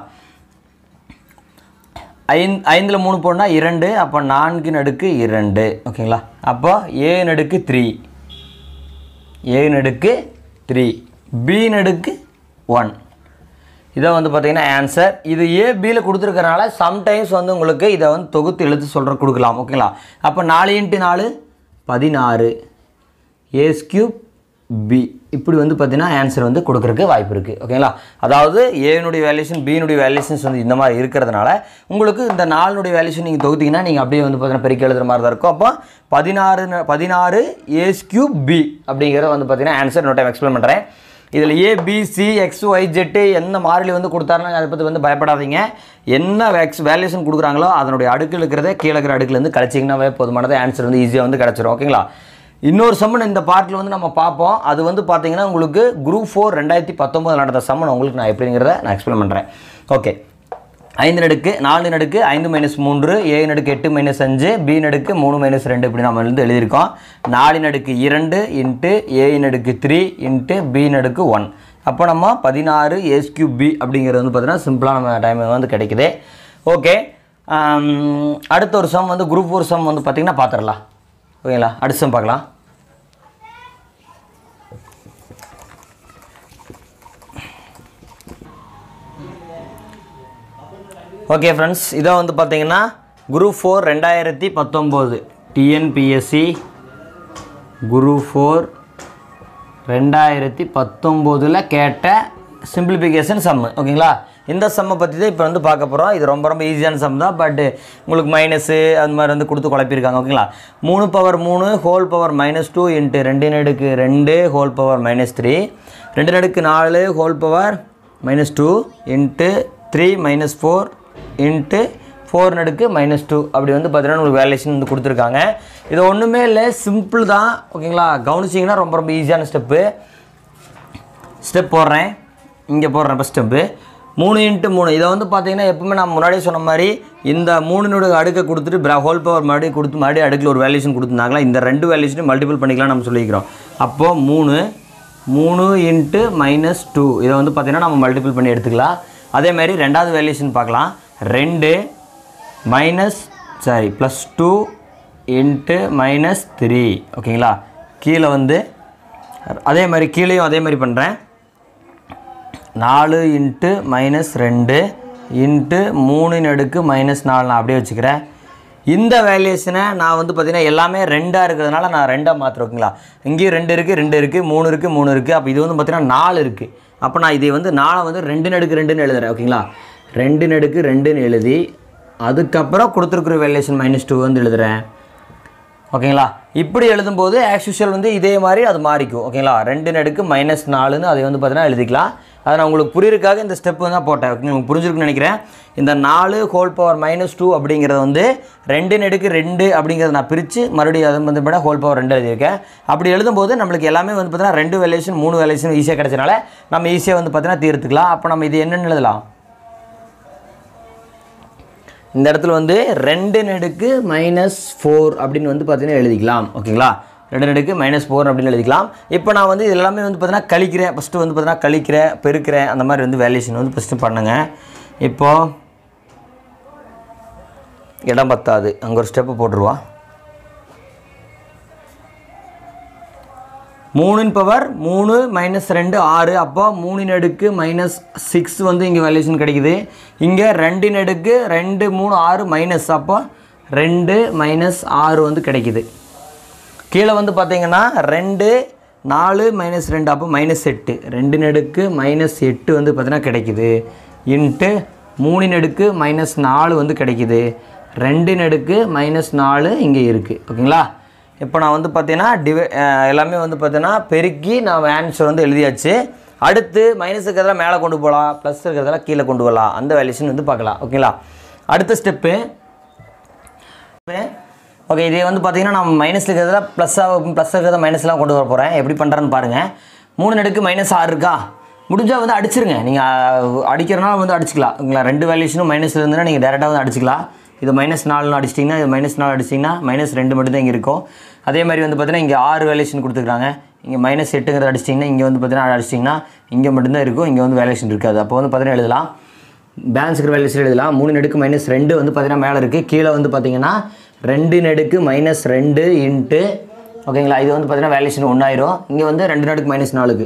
ஐந்து ஐந்தில் மூணு போனால் இரண்டு அப்போ நான்கு நடுக்கு இரண்டு ஓகேங்களா அப்போ ஏ நடுக்கு த்ரீ ஏ நடுக்கு த்ரீ பி நடுக்கு ஒன் இதை வந்து பார்த்தீங்கன்னா ஆன்சர் இது ஏ பியில் கொடுத்துருக்கறனால சம்டைம்ஸ் வந்து உங்களுக்கு இதை வந்து தொகுத்து எழுத்து சொல்கிற கொடுக்கலாம் ஓகேங்களா அப்போ நாலு இன்ட்டு நாலு பதினாறு ஏஸ் கியூப் பி இப்படி வந்து பார்த்தீங்கன்னா ஆன்சர் வந்து கொடுக்குறதுக்கு வாய்ப்பு இருக்குது ஓகேங்களா அதாவது ஏனுடைய வேல்யூஷன் பியினுடைய வேல்யூஷன்ஸ் வந்து இந்த மாதிரி இருக்கிறதுனால உங்களுக்கு இந்த நாலுனுடைய வேல்யூஷன் நீங்கள் தொகுத்தீங்கன்னா நீங்கள் அப்படியே வந்து பார்த்தீங்கன்னா பெருக்கி எழுதுற மாதிரி தான் இருக்கும் அப்போ பதினாறு ந- பதினாறு ஏஸ் கியூப் பி அப்படிங்கிறத வந்து பார்த்தீங்கன்னா ஆன்சர் இன்னொரு டைம் எக்ஸ்பிளைன் பண்ணுறேன் இதில் A B C X Y Z என்ன மாறிலி வந்து கொடுத்தாருன்னா அதை பற்றி வந்து பயப்படாதீங்க என்ன எக்ஸ் வேல்யூஷன் கொடுக்குறாங்களோ அதனுடைய அடுக்கில் இருக்கிறத கீழே இருக்கிற அடுக்குலேருந்து கழிச்சிங்கன்னாவே போதுமானது ஆன்சர் வந்து ஈஸியாக வந்து கிடச்சிரும் ஓகேங்களா இன்னொரு சம்மன் இந்த பார்ட்டில் வந்து நம்ம பார்ப்போம் அது வந்து பார்த்தீங்கன்னா உங்களுக்கு குரூப் ஃபோர் ரெண்டாயிரத்தி பத்தொம்போது நடந்த சம்மன் உங்களுக்கு நான் எப்படிங்கிறத நான் எக்ஸ்பிளைன் பண்ணுறேன் ஓகே ஐந்து நடுக்கு நாலு நடுக்கு ஐந்து மைனஸ் மூன்று ஏ நடுக்கு எட்டு மைனஸ் அஞ்சு பி நடுக்கு மூணு மைனஸ் ரெண்டு இப்படி நம்ம வந்து எழுதியிருக்கோம் நாலு நடுக்கு இரண்டு இன்ட்டு ஏ நடுக்கு த்ரீ இன்ட்டு பி நடுக்கு ஒன் அப்போ நம்ம பதினாறு ஏஸ் கியூப் பி அப்படிங்கிறது வந்து பார்த்தீங்கன்னா சிம்பிளாக நம்ம டைம் வந்து கிடைக்குது ஓகே அடுத்த ஒரு சம் வந்து குரூப் ஒரு சம் வந்து பார்த்திங்கன்னா பார்த்துடலாம் ஓகேங்களா அடுத்த சம் பார்க்கலாம் ஓகே ஃப்ரெண்ட்ஸ் இதை வந்து பார்த்தீங்கன்னா குரூப் ஃபோர் ரெண்டாயிரத்தி பத்தொம்போது டிஎன்பிஎஸ்சி குரூப் ஃபோர் ரெண்டாயிரத்தி பத்தொம்போதில் கேட்ட சிம்பிளிஃபிகேஷன் சம்மு ஓகேங்களா இந்த சம்மை பற்றி தான் இப்போ வந்து பார்க்க போகிறோம் இது ரொம்ப ரொம்ப ஈஸியான சம் தான் பட் உங்களுக்கு மைனஸு அந்த மாதிரி வந்து கொடுத்து குழப்பியிருக்காங்க ஓகேங்களா மூணு பவர் மூணு whole power minus two into ரெண்டு நடுக்கு ரெண்டு ஹோல் பவர் மைனஸ் த்ரீ ரெண்டு நடுக்கு நாலு whole power minus two into three minus four into four நடுக்கு மைனஸ் டூ அப்படி வந்து பார்த்தீங்கன்னா உங்களுக்கு வேல்யூஷன் வந்து கொடுத்துருக்காங்க இது ஒன்றுமே இல்லை சிம்பிள் தான் ஓகேங்களா கவனிச்சிங்கன்னா ரொம்ப ரொம்ப ஈஸியான ஸ்டெப்பு ஸ்டெப் போடுறேன் இங்கே போடுறேன் ஃபஸ்ட் ஸ்டெப்பு மூணு இன்ட்டு மூணு இதை வந்து பார்த்தீங்கன்னா எப்பவுமே நான் முன்னாடியே சொன்ன மாதிரி இந்த மூணுனோட அடுக்கை கொடுத்துட்டு பிர ஹோல் பவர் மறுபடியும் கொடுத்து மறுபடியும் அடுக்கில் ஒரு வேல்யூஷன் கொடுத்துருந்தாங்களா இந்த ரெண்டு வேல்யூஷனையும் மல்டிபிள் பண்ணிக்கலாம் நம்ம சொல்லிக்கிறோம் அப்போது மூணு மூணு இன்ட்டு மைனஸ் டூ இதை வந்து பார்த்தீங்கன்னா நம்ம மல்டிபிள் பண்ணி எடுத்துக்கலாம் அதே மாதிரி ரெண்டாவது வேல்யூஷன் பார்க்கலாம் ரெண்டு minus sorry plus two into minus three ஓகேங்களா கீழே வந்து அதே மாதிரி கீழேயும் அதே மாதிரி பண்ணுறேன் நாலு இன்ட்டு மைனஸ் ரெண்டு இன்ட்டு மூணின் அடுக்கு மைனஸ் நாலு நான் அப்படியே வச்சுக்கிறேன் இந்த வேல்யூஷனை நான் வந்து பார்த்திங்கன்னா எல்லாமே ரெண்டாக இருக்கிறதுனால நான் ரெண்டாக மாற்றுறேன் ஓகேங்களா இங்கேயும் ரெண்டு இருக்குது ரெண்டு இருக்குது மூணு இருக்குது மூணு இருக்குது அப்போ இது வந்து பார்த்திங்கன்னா நாலு இருக்குது அப்போ நான் இதை வந்து நாளை வந்து ரெண்டு நடுக்கு ரெண்டுன்னு எழுதுறேன் ஓகேங்களா ரெண்டு நடுக்கு ரெண்டுன்னு எழுதி அதுக்கப்புறம் கொடுத்துருக்குற வேல்யூஷன் மைனஸ் டூ வந்து எழுதுகிறேன் ஓகேங்களா இப்படி எழுதும்போது ஆஸ் யூஷுவல் வந்து இதே மாதிரி அது மாறிக்கும் ஓகேங்களா ரெண்டு நடுக்கு மைனஸ் நாலுன்னு அதை வந்து பார்த்தீங்கன்னா எழுதிக்கலாம் அதை நான் உங்களுக்கு புரியுறதுக்காக இந்த ஸ்டெப் தான் போட்டேன் ஓகே உங்களுக்கு புரிஞ்சிருக்குன்னு நினைக்கிறேன் இந்த நாலு ஹோல் பவர் மைனஸ் டூ அப்படிங்கிறத வந்து ரெண்டு நடுக்கு ரெண்டு அப்படிங்கிறத நான் பிரித்து மறுபடியும் அதை வந்து பார்த்தா ஹோல் பவர் ரெண்டு எழுதியிருக்கேன் அப்படி எழுதும்போது நம்மளுக்கு எல்லாமே வந்து பார்த்தீங்கன்னா ரெண்டு வேல்யூஷன் மூணு வேல்யூஷன் ஈஸியாக கிடைச்சனால நம்ம ஈஸியாக வந்து பார்த்தீங்கன்னா தீர்த்துக்கலாம் அப்போ நம்ம இது என்னென்னு எழுதலாம் இந்த இடத்துல வந்து ரெண்டு நெடுக்கு மைனஸ் ஃபோர் அப்படின்னு வந்து பார்த்தீங்கன்னா எழுதிக்கலாம் ஓகேங்களா ரெண்டு நெடுக்கு மைனஸ் ஃபோர் அப்படின்னு எழுதிக்கலாம் இப்போ நான் வந்து இது எல்லாமே வந்து பார்த்தீங்கன்னா கழிக்கிறேன் ஃபஸ்ட்டு வந்து பார்த்தீங்கன்னா கழிக்கிறேன் பெருக்கிறேன் அந்த மாதிரி வந்து வேல்யூஷன் வந்து ஃபஸ்ட்டு பண்ணுங்க இப்போது இடம் பத்தாது அங்கே ஒரு ஸ்டெப்பு போட்டுருவா மூணின் பவர் மூணு மைனஸ் ரெண்டு ஆறு அப்போ மூணின் அடுக்கு மைனஸ் சிக்ஸ் வந்து இங்கே வேல்யூஷன் கிடைக்குது இங்கே ரெண்டின் அடுக்கு ரெண்டு மூணு ஆறு மைனஸ் அப்போ ரெண்டு மைனஸ் ஆறு வந்து கிடைக்குது கீழே வந்து பார்த்தீங்கன்னா ரெண்டு நாலு மைனஸ் ரெண்டு அப்போ மைனஸ் எட்டு ரெண்டு நடுக்கு மைனஸ் எட்டு வந்து பார்த்தீங்கன்னா கிடைக்குது இன்ட்டு மூணின் அடுக்கு மைனஸ் நாலு வந்து கிடைக்குது ரெண்டு நடுக்கு மைனஸ் நாலு இங்கே இருக்குது ஓகேங்களா இப்போ நான் வந்து பார்த்தீங்கன்னா டிவை அஹ் எல்லாமே வந்து பார்த்தீங்கன்னா பெருக்கி நான் ஆன்சர் வந்து எழுதியாச்சு அடுத்து மைனஸ் இருக்கிறதெல்லாம் மேலே கொண்டு போகலாம் ப்ளஸ் இருக்கிறதெல்லாம் கீழே கொண்டு வரலாம் அந்த வேல்யூஷன் வந்து பார்க்கலாம் ஓகேங்களா அடுத்த ஸ்டெப்பு ஓகே இதே வந்து பார்த்தீங்கன்னா நம்ம மைனஸ் இருக்கிறதுல ப்ளஸ்ஸாக ப்ளஸ் இருக்கிறத மைனஸ்லாம் கொண்டு வர போகிறேன் எப்படி பண்ணுறேன்னு பாருங்கள் மூணு நடுக்கு மைனஸ் ஆறு இருக்கா முடிஞ்சால் வந்து அடிச்சிருங்க நீங்கள் அடிக்கிறனால வந்து அடிச்சிக்கலாம் ஓகேங்களா ரெண்டு வேல்யூஷனும் மைனஸில் இருந்துன்னா நீங்கள் டேரெக்டாக வந்து அடிச்சிக்கலாம் இது மைனஸ் நாலுன்னு அடிச்சிட்டிங்கன்னா இது மைனஸ் நாலு அடிச்சிட்டிங்கன்னா மைனஸ் ரெண்டு மட்டும் தான் இங்கே இருக்கும் அதே மாதிரி வந்து பார்த்தீங்கன்னா இங்கே ஆறு வேல்யூஷன் கொடுத்துருக்காங்க இங்கே மைனஸ் எட்டுங்கிறத அடிச்சிட்டிங்கன்னா இங்கே வந்து பார்த்தீங்கன்னா அடிச்சிட்டிங்கன்னா இங்கே மட்டும்தான் இருக்கும் இங்கே வந்து வேல்யூஷன் இருக்காது அப்போ வந்து பார்த்தீங்கன்னா எழுதலாம் பேலன்ஸ் இருக்கிற வேல்யூஸில் எழுதலாம் மூணு நெடுக்கு மைனஸ் ரெண்டு வந்து பார்த்தீங்கன்னா மேலே இருக்குது கீழே வந்து பார்த்தீங்கன்னா ரெண்டு நெடுக்கு மைனஸ் ரெண்டு இன்ட்டு ஓகேங்களா இது வந்து பார்த்தீங்கன்னா வேல்யூஷன் ஒன்றாயிரும் இங்கே வந்து ரெண்டு நடுக்கு மைனஸ் நாலுக்கு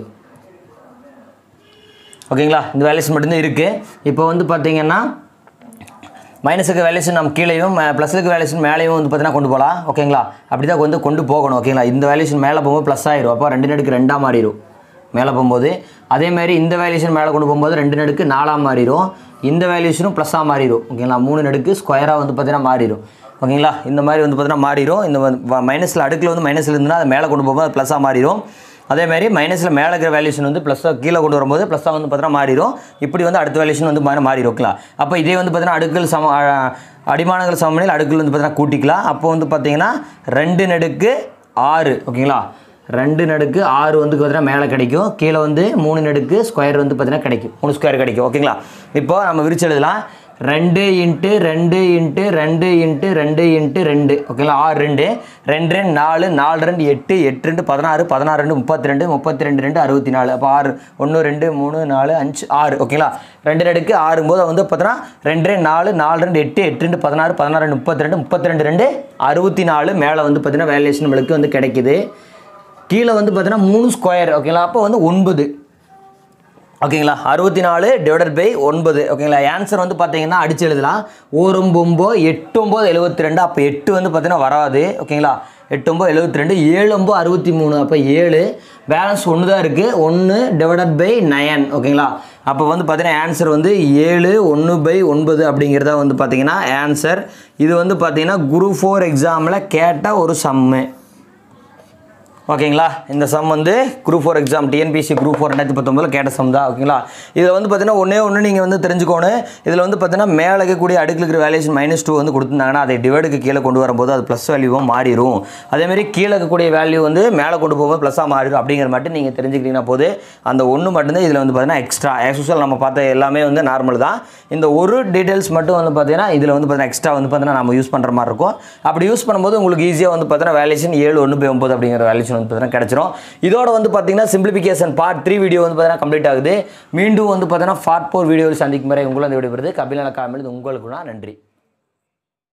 ஓகேங்களா இந்த வேல்யூஷன் மட்டும்தான் இருக்குது இப்போ வந்து பார்த்தீங்கன்னா மைனஸுக்கு வேல்யூஷன் நம்ம கீழேயும் ப்ளஸுக்கு வேல்யூஷன் மேலேயும் வந்து பார்த்தீங்கன்னா கொண்டு போகலாம் ஓகேங்களா அப்படி தான் வந்து கொண்டு போகணும் ஓகேங்களா இந்த வேல்யூஷன் மேலே போகும்போது ப்ளஸ் ஆயிரும் அப்போ ரெண்டு நடுக்கு ரெண்டாக மாறிடும் மேலே போகும்போது அதே மாதிரி இந்த வேல்யூஷன் மேலே கொண்டு போகும்போது ரெண்டு நடுக்கு நாலாக மாறிடும் இந்த வேல்யூஷனும் ப்ளஸ்ஸாக மாறிடும் ஓகேங்களா மூணு நடுக்கு ஸ்கொயராக வந்து பார்த்தீங்கன்னா மாறிடும் ஓகேங்களா இந்த மாதிரி வந்து பார்த்தீங்கன்னா மாறிடும் இந்த மைனஸில் அடுக்கில் வந்து மைனஸில் இருந்துன்னா அது மேலே கொண்டு போகும்போது அது ப்ளஸ்ஸாக மாறிடும் அதே மாதிரி மைனஸில் மேலே இருக்கிற வேல்யூஷன் வந்து ப்ளஸ்ஸாக கீழே கொண்டு வரும்போது ப்ளஸ்ஸாக வந்து பார்த்தீங்கன்னா மாறிடும் இப்படி வந்து அடுத்த வேல்யூஷன் வந்து மாறி மாறி இருக்கலாம் அப்போ இதே வந்து பார்த்தீங்கன்னா அடுக்கல் சம அ- அடிமானங்கள் சமநிலையில் அடுக்கல் வந்து பார்த்தீங்கன்னா கூட்டிக்கலாம் அப்போ வந்து பார்த்தீங்கன்னா ரெண்டு நடுக்கு ஆறு ஓகேங்களா ரெண்டு நடுக்கு ஆறு வந்து பார்த்தீங்கன்னா மேலே கிடைக்கும் கீழே வந்து மூணு நடுக்கு ஸ்கொயர் வந்து பார்த்தீங்கன்னா கிடைக்கும் மூணு ஸ்கொயர் கிடைக்கும் ஓகேங்களா இப்போ நம்ம விரிச்சு எழுதலாம் ரெண்டு இன்ட்டு ரெண்டு இன்ட்டு ரெண்டு இன்ட்டு ரெண்டு இன்ட்டு ரெண்டு ஓகேங்களா ஆறு ரெண்டு ரெண்டு ரெண்டு நாலு நாலு ரெண்டு எட்டு எட்டு ரெண்டு பதினாறு பதினாறு ரெண்டு முப்பத்தி ரெண்டு முப்பத்தி ரெண்டு ரெண்டு அறுபத்தி நாலு அப்போ ஆறு ஒன்று ரெண்டு மூணு நாலு அஞ்சு ஆறு ஓகேங்களா ரெண்டு ரெண்டுக்கு ஆறும்போது வந்து பார்த்தோன்னா ரெண்டு ரெண்டு நாலு நாலு ரெண்டு எட்டு எட்டு ரெண்டு பதினாறு பதினாறு ரெண்டு முப்பத்தி ரெண்டு முப்பத்தி ரெண்டு ரெண்டு அறுபத்தி நாலு மேலே வந்து பார்த்தீங்கன்னா வேல்யூஷன் நம்மளுக்கு வந்து கிடைக்குது கீழே வந்து பார்த்தீங்கன்னா மூணு ஸ்கொயர் ஓகேங்களா அப்போ வந்து ஒன்பது ஓகேங்களா அறுபத்தி நாலு டிவைடட் பை ஒன்பது ஓகேங்களா ஆன்சர் வந்து பார்த்தீங்கன்னா அடிச்சு எழுதலாம் ஒரு ஒம்போ எட்டு ஒம்பது எழுபத்தி ரெண்டு அப்போ எட்டு வந்து பார்த்தீங்கன்னா வராது ஓகேங்களா எட்டு ஒம்பது எழுபத்தி ரெண்டு ஏழு ஒம்பது அறுபத்தி மூணு அப்போ ஏழு பேலன்ஸ் ஒன்று தான் இருக்குது ஒன்று டிவைடட் பை நயன் ஓகேங்களா அப்போ வந்து பார்த்தீங்கன்னா ஆன்சர் வந்து ஏழு ஒன்று பை ஒன்பது அப்படிங்கிறதா வந்து பார்த்தீங்கன்னா ஆன்சர் இது வந்து பார்த்தீங்கன்னா குரூப் ஃபோர் எக்ஸாமில் கேட்ட ஒரு சம்மு ஓகேங்களா இந்த சம் வந்து group four exam TNPSC group four ரெண்டாயிரத்தி பத்தொம்பதில் கேட்ட சம் தான் ஓகேங்களா இதில் வந்து பார்த்தீங்கன்னா ஒன்றே ஒன்று நீங்கள் வந்து தெரிஞ்சுக்கணும் இதில் வந்து பார்த்தீங்கன்னா மேலே இருக்கக்கூடிய அடுக்கில் இருக்கிற வேல்யூஷன் மைனஸ் டூ வந்து கொடுத்துருந்தாங்கன்னா அதை டிவைடுக்கு கீழே கொண்டு வரும்போது அது ப்ளஸ் வேல்யூவாக மாறிடும் அதேமாதிரி கீழே இருக்கக்கூடிய வேல்யூ வந்து மேலே கொண்டு போகும்போது ப்ளஸ்ஸாக மாறிடும் அப்படிங்கிற மட்டும் நீங்கள் தெரிஞ்சுக்கிட்டீங்கன்னா போது அந்த ஒன்று மட்டும்தான் இதில் வந்து பார்த்தீங்கன்னா எக்ஸ்ட்ரா ஆஸ் நம்ம பார்த்த எல்லாமே வந்து நார்மல் தான் இந்த ஒரு டீட்டெயில்ஸ் மட்டும் வந்து பார்த்தீங்கன்னா இதில் வந்து பார்த்தீங்கன்னா எக்ஸ்ட்ரா வந்து பார்த்தீங்கன்னா நம்ம யூஸ் பண்ணுற மாதிரி இருக்கும் அப்படி யூஸ் பண்ணும்போது உங்களுக்கு ஈஸியாக வந்து பார்த்தீங்கன்னா வேல்யூஷன் ஏழு ஒன்று பை ஒம்பது அப்படிங்கிற வேல்யூஷன் வந்து பார்த்தீங்கன்னா கிடச்சிரும் இதோட வந்து பார்த்தீங்கன்னா சிம்பிளிஃபிகேஷன் பார்ட் த்ரீ வீடியோ வந்து பார்த்தீங்கன்னா கம்ப்ளீட் ஆகுது மீண்டும் வந்து பார்த்தீங்கன்னா பார்ட் ஃபோர் வீடியோவில் சந்திக்கும் வரை உங்களை அந்த விடைபெறுது கபிலன காமில் உங்களுக்கு நன்றி